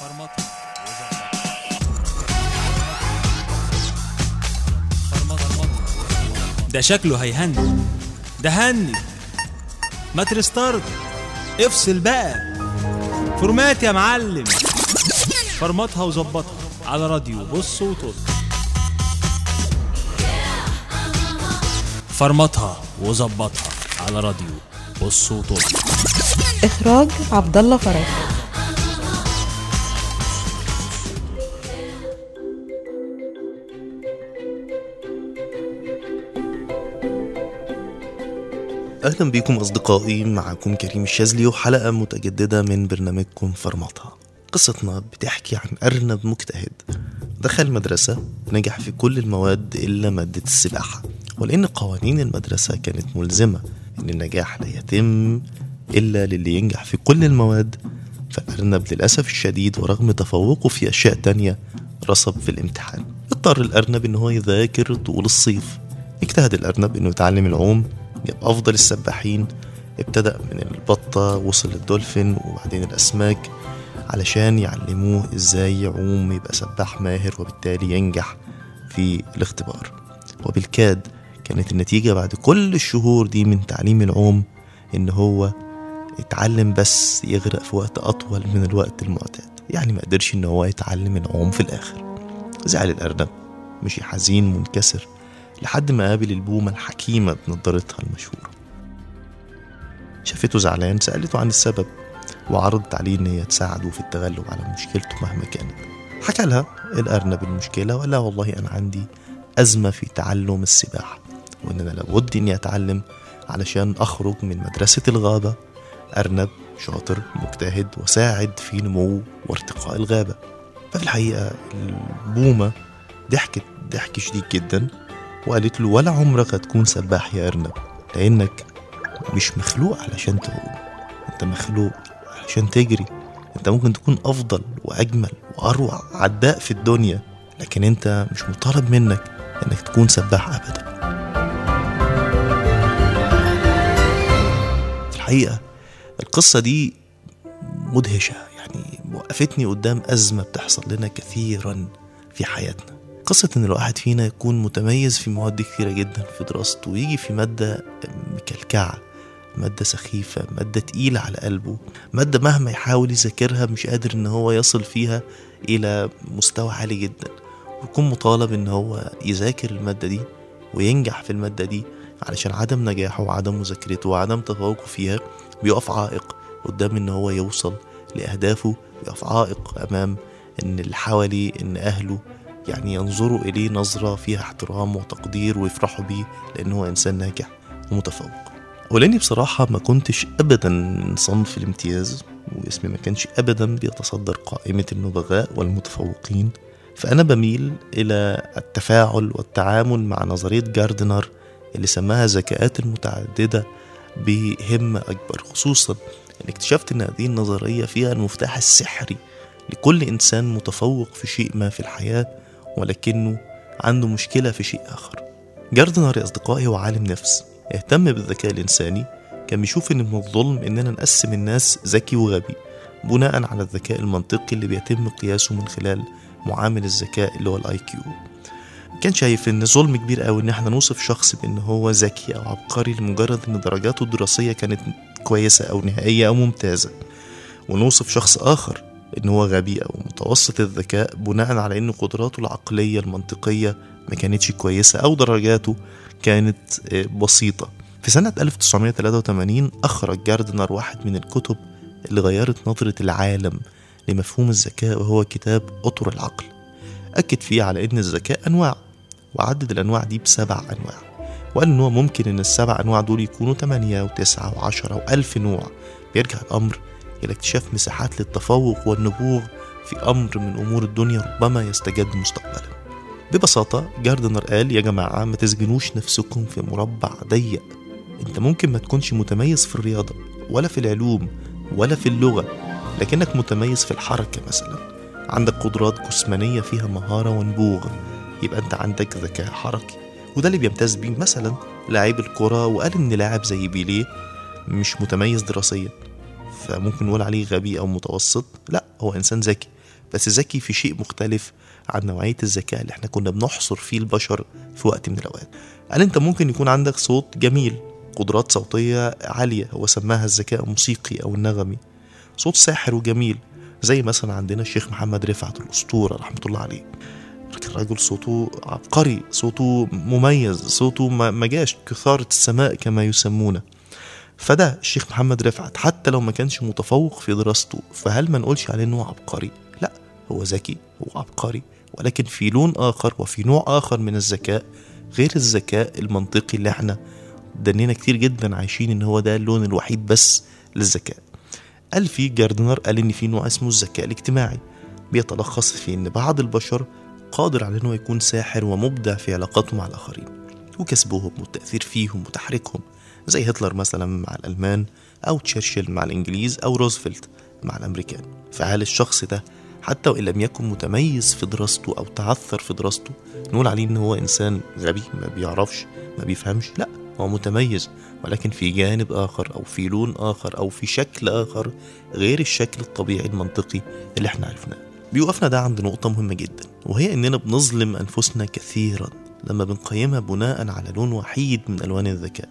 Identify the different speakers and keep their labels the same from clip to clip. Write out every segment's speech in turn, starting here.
Speaker 1: ده شكله هيهني ده هني ما ترستارت افصل بقى فورمات يا معلم فرمطها وظبطها على راديو بص وطل فرمطها وظبطها على راديو بص وطل
Speaker 2: إخراج عبد الله فرج
Speaker 3: أهلا بيكم أصدقائي معكم كريم الشاذلي وحلقة متجددة من برنامجكم فرمطها قصتنا بتحكي عن أرنب مجتهد دخل مدرسة نجح في كل المواد إلا مادة السباحة ولأن قوانين المدرسة كانت ملزمة إن النجاح لا يتم إلا للي ينجح في كل المواد فالأرنب للأسف الشديد ورغم تفوقه في أشياء تانية رسب في الامتحان اضطر الأرنب إن هو يذاكر طول الصيف اجتهد الأرنب إنه يتعلم العوم جاب أفضل السباحين ابتدأ من البطة وصل للدولفين وبعدين الأسماك علشان يعلموه ازاي يعوم يبقى سباح ماهر وبالتالي ينجح في الاختبار وبالكاد كانت النتيجة بعد كل الشهور دي من تعليم العوم ان هو اتعلم بس يغرق في وقت اطول من الوقت المعتاد يعني ما قدرش ان هو يتعلم العوم في الاخر زعل الارنب مشي حزين منكسر لحد ما قابل البومة الحكيمة بنضارتها المشهورة شافته زعلان سألته عن السبب وعرضت عليه إن هي تساعده في التغلب على مشكلته مهما كانت حكى لها الأرنب المشكلة وقال لها والله أنا عندي أزمة في تعلم السباحة وإن أنا لابد إني أتعلم علشان أخرج من مدرسة الغابة أرنب شاطر مجتهد وساعد في نمو وارتقاء الغابة ففي الحقيقة البومة ضحكت ضحك شديد جدا وقالت له ولا عمرك هتكون سباح يا أرنب لأنك مش مخلوق علشان تعوم أنت مخلوق علشان تجري أنت ممكن تكون أفضل وأجمل وأروع عداء في الدنيا لكن أنت مش مطالب منك إنك تكون سباح أبدا في الحقيقة القصة دي مدهشة يعني وقفتني قدام أزمة بتحصل لنا كثيرا في حياتنا قصة إن الواحد فينا يكون متميز في مواد كثيرة جدا في دراسته ويجي في مادة مكلكعة مادة سخيفة مادة تقيلة على قلبه مادة مهما يحاول يذاكرها مش قادر إن هو يصل فيها إلى مستوى عالي جدا ويكون مطالب إن هو يذاكر المادة دي وينجح في المادة دي علشان عدم نجاحه وعدم مذاكرته وعدم تفوقه فيها بيقف عائق قدام إن هو يوصل لأهدافه بيقف عائق أمام إن اللي حواليه إن أهله يعني ينظروا إليه نظرة فيها احترام وتقدير ويفرحوا بيه لأن هو إنسان ناجح ومتفوق ولاني بصراحة ما كنتش أبدا من صنف الامتياز واسمي ما كانش أبدا بيتصدر قائمة النبغاء والمتفوقين فأنا بميل إلى التفاعل والتعامل مع نظرية جاردنر اللي سماها ذكاءات المتعددة بهمة أكبر خصوصا إن اكتشفت إن هذه النظرية فيها المفتاح السحري لكل إنسان متفوق في شيء ما في الحياة ولكنه عنده مشكلة في شيء آخر جاردنر يا أصدقائي هو عالم نفس يهتم بالذكاء الإنساني كان بيشوف إن من الظلم إننا نقسم الناس ذكي وغبي بناء على الذكاء المنطقي اللي بيتم قياسه من خلال معامل الذكاء اللي هو الاي كيو كان شايف ان ظلم كبير قوي ان احنا نوصف شخص بان هو ذكي او عبقري لمجرد ان درجاته الدراسيه كانت كويسه او نهائيه او ممتازه ونوصف شخص اخر ان هو غبي او متوسط الذكاء بناء على ان قدراته العقليه المنطقيه ما كانتش كويسه او درجاته كانت بسيطه في سنة 1983 أخرج جاردنر واحد من الكتب اللي غيرت نظرة العالم لمفهوم الذكاء وهو كتاب أطر العقل أكد فيه على إن الذكاء أنواع وعدد الأنواع دي بسبع أنواع وقال إن هو ممكن إن السبع أنواع دول يكونوا تمانية وتسعة وعشرة وألف نوع بيرجع الأمر إلى اكتشاف مساحات للتفوق والنبوغ في أمر من أمور الدنيا ربما يستجد مستقبلا ببساطة جاردنر قال يا جماعة ما تسجنوش نفسكم في مربع ضيق انت ممكن ما تكونش متميز في الرياضة ولا في العلوم ولا في اللغة لكنك متميز في الحركة مثلا عندك قدرات جسمانية فيها مهارة ونبوغ يبقى انت عندك ذكاء حركي وده اللي بيمتاز بيه مثلا لاعب الكرة وقال ان لاعب زي بيليه مش متميز دراسيا فممكن نقول عليه غبي او متوسط لا هو انسان ذكي بس ذكي في شيء مختلف عن نوعية الذكاء اللي احنا كنا بنحصر فيه البشر في وقت من الأوقات قال انت ممكن يكون عندك صوت جميل قدرات صوتية عالية هو سماها الذكاء الموسيقي أو النغمي صوت ساحر وجميل زي مثلا عندنا الشيخ محمد رفعت الأسطورة رحمة الله عليه الراجل صوته عبقري صوته مميز صوته ما ما جاش كثارة السماء كما يسمونه فده الشيخ محمد رفعت حتى لو ما كانش متفوق في دراسته فهل ما نقولش عليه انه عبقري لا هو ذكي هو عبقري ولكن في لون اخر وفي نوع اخر من الذكاء غير الذكاء المنطقي اللي احنا دنينا كتير جدا عايشين ان هو ده اللون الوحيد بس للذكاء قال في جاردنر قال ان في نوع اسمه الذكاء الاجتماعي بيتلخص في ان بعض البشر قادر على انه يكون ساحر ومبدع في علاقاته مع الاخرين وكسبهم والتاثير فيهم وتحريكهم زي هتلر مثلا مع الالمان او تشرشل مع الانجليز او روزفلت مع الامريكان فهل الشخص ده حتى وان لم يكن متميز في دراسته او تعثر في دراسته نقول عليه ان هو انسان غبي ما بيعرفش ما بيفهمش لا هو متميز ولكن في جانب آخر أو في لون آخر أو في شكل آخر غير الشكل الطبيعي المنطقي اللي احنا عرفناه بيوقفنا ده عند نقطة مهمة جدا وهي إننا بنظلم أنفسنا كثيرا لما بنقيمها بناء على لون وحيد من ألوان الذكاء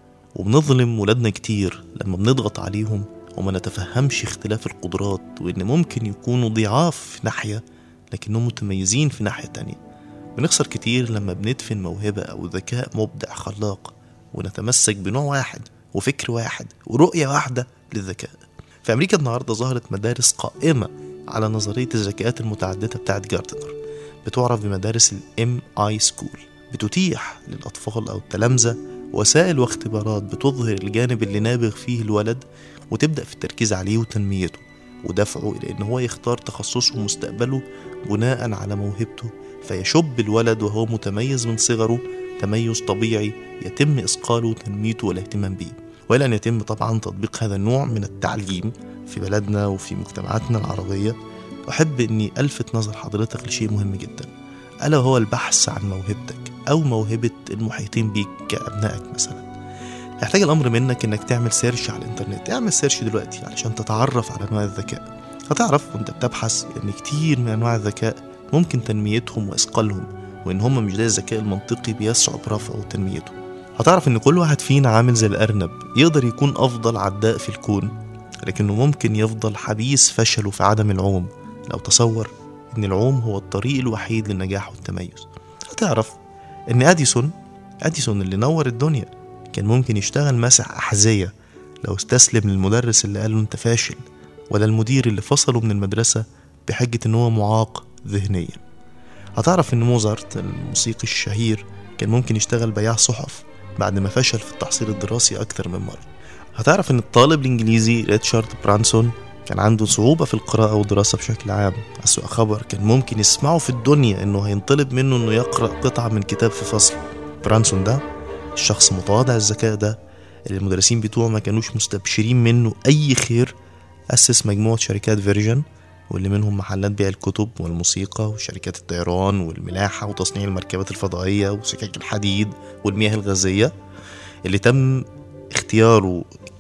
Speaker 3: وبنظلم ولادنا كتير لما بنضغط عليهم وما نتفهمش اختلاف القدرات وإن ممكن يكونوا ضعاف في ناحية لكنهم متميزين في ناحية تانية بنخسر كتير لما بندفن موهبة أو ذكاء مبدع خلاق ونتمسك بنوع واحد وفكر واحد ورؤية واحدة للذكاء في أمريكا النهاردة ظهرت مدارس قائمة على نظرية الذكاءات المتعددة بتاعت جاردنر بتعرف بمدارس الام اي سكول بتتيح للأطفال أو التلامذة وسائل واختبارات بتظهر الجانب اللي نابغ فيه الولد وتبدأ في التركيز عليه وتنميته ودفعه إلى إن هو يختار تخصصه ومستقبله بناء على موهبته فيشب الولد وهو متميز من صغره تميز طبيعي يتم إصقاله وتنميته والاهتمام به وإلى أن يتم طبعا تطبيق هذا النوع من التعليم في بلدنا وفي مجتمعاتنا العربية أحب أني ألفت نظر حضرتك لشيء مهم جدا ألا وهو البحث عن موهبتك أو موهبة المحيطين بيك كأبنائك مثلا يحتاج الأمر منك أنك تعمل سيرش على الإنترنت اعمل سيرش دلوقتي علشان تتعرف على أنواع الذكاء هتعرف وانت بتبحث ان كتير من انواع الذكاء ممكن تنميتهم واثقالهم وان هم مش زي الذكاء المنطقي بيصعب رفعه وتنميته هتعرف ان كل واحد فينا عامل زي الارنب يقدر يكون افضل عداء في الكون لكنه ممكن يفضل حبيس فشله في عدم العوم لو تصور ان العوم هو الطريق الوحيد للنجاح والتميز هتعرف ان اديسون اديسون اللي نور الدنيا كان ممكن يشتغل ماسح احذيه لو استسلم للمدرس اللي قال له انت فاشل ولا المدير اللي فصله من المدرسة بحجة إن هو معاق ذهنيا هتعرف إن موزارت الموسيقي الشهير كان ممكن يشتغل بياع صحف بعد ما فشل في التحصيل الدراسي أكتر من مرة هتعرف إن الطالب الإنجليزي ريتشارد برانسون كان عنده صعوبة في القراءة والدراسة بشكل عام أسوأ خبر كان ممكن يسمعه في الدنيا إنه هينطلب منه إنه يقرأ قطعة من كتاب في فصل برانسون ده الشخص متواضع الذكاء ده اللي المدرسين بتوعه ما كانوش مستبشرين منه أي خير أسس مجموعة شركات فيرجن واللي منهم محلات بيع الكتب والموسيقى وشركات الطيران والملاحة وتصنيع المركبات الفضائية وسكك الحديد والمياه الغازية اللي تم اختياره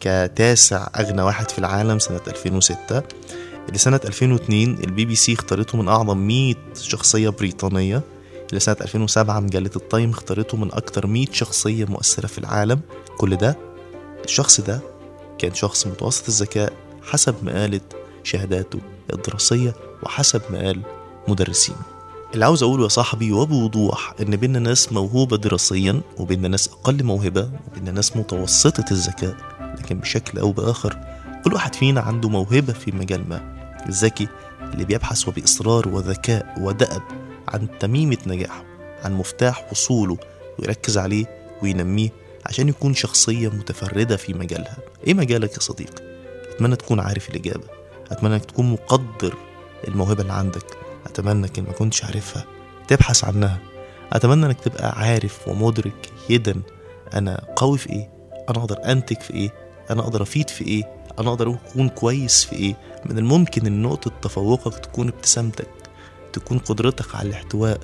Speaker 3: كتاسع أغنى واحد في العالم سنة 2006 اللي سنة 2002 البي بي سي اختارته من أعظم 100 شخصية بريطانية اللي سنة 2007 مجلة التايم اختارته من أكتر 100 شخصية مؤثرة في العالم كل ده الشخص ده كان شخص متوسط الذكاء حسب ما قالت شهاداته الدراسية وحسب ما قال مدرسين اللي عاوز أقوله يا صاحبي وبوضوح إن بينا ناس موهوبة دراسيا وبينا ناس أقل موهبة وبينا ناس متوسطة الذكاء لكن بشكل أو بآخر كل واحد فينا عنده موهبة في مجال ما الذكي اللي بيبحث وبإصرار وذكاء ودأب عن تميمة نجاحه عن مفتاح وصوله ويركز عليه وينميه عشان يكون شخصية متفردة في مجالها إيه مجالك يا صديقي؟ أتمنى تكون عارف الإجابة أتمنى إنك تكون مقدر الموهبة اللي عندك أتمنى إنك ما كنتش عارفها تبحث عنها أتمنى إنك تبقى عارف ومدرك جدا أنا قوي في إيه أنا أقدر أنتج في إيه أنا أقدر أفيد في إيه أنا أقدر أكون كويس في إيه من الممكن إن نقطة تفوقك تكون ابتسامتك تكون قدرتك على الاحتواء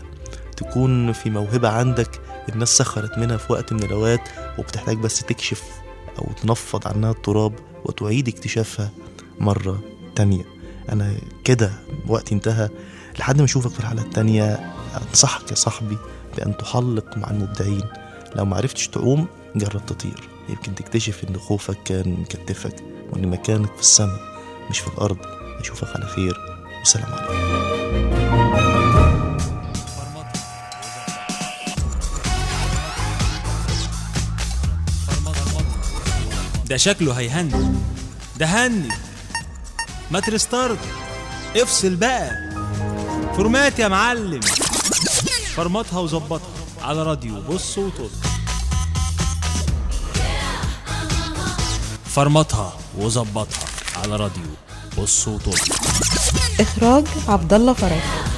Speaker 3: تكون في موهبة عندك الناس سخرت منها في وقت من الأوقات وبتحتاج بس تكشف أو تنفض عنها التراب وتعيد اكتشافها مرة تانية انا كده وقتي انتهى لحد ما اشوفك في الحلقه التانية انصحك يا صاحبي بان تحلق مع المبدعين لو ما عرفتش تعوم جرب تطير يمكن تكتشف ان خوفك كان مكتفك وان مكانك في السماء مش في الارض اشوفك على خير والسلام عليكم
Speaker 1: ده شكله هيهنج ده هنج ما ترستارت افصل بقى فورمات يا معلم فرمطها وظبطها على راديو بص وطل فرمطها وظبطها على راديو بص وطل
Speaker 2: إخراج عبد الله فرج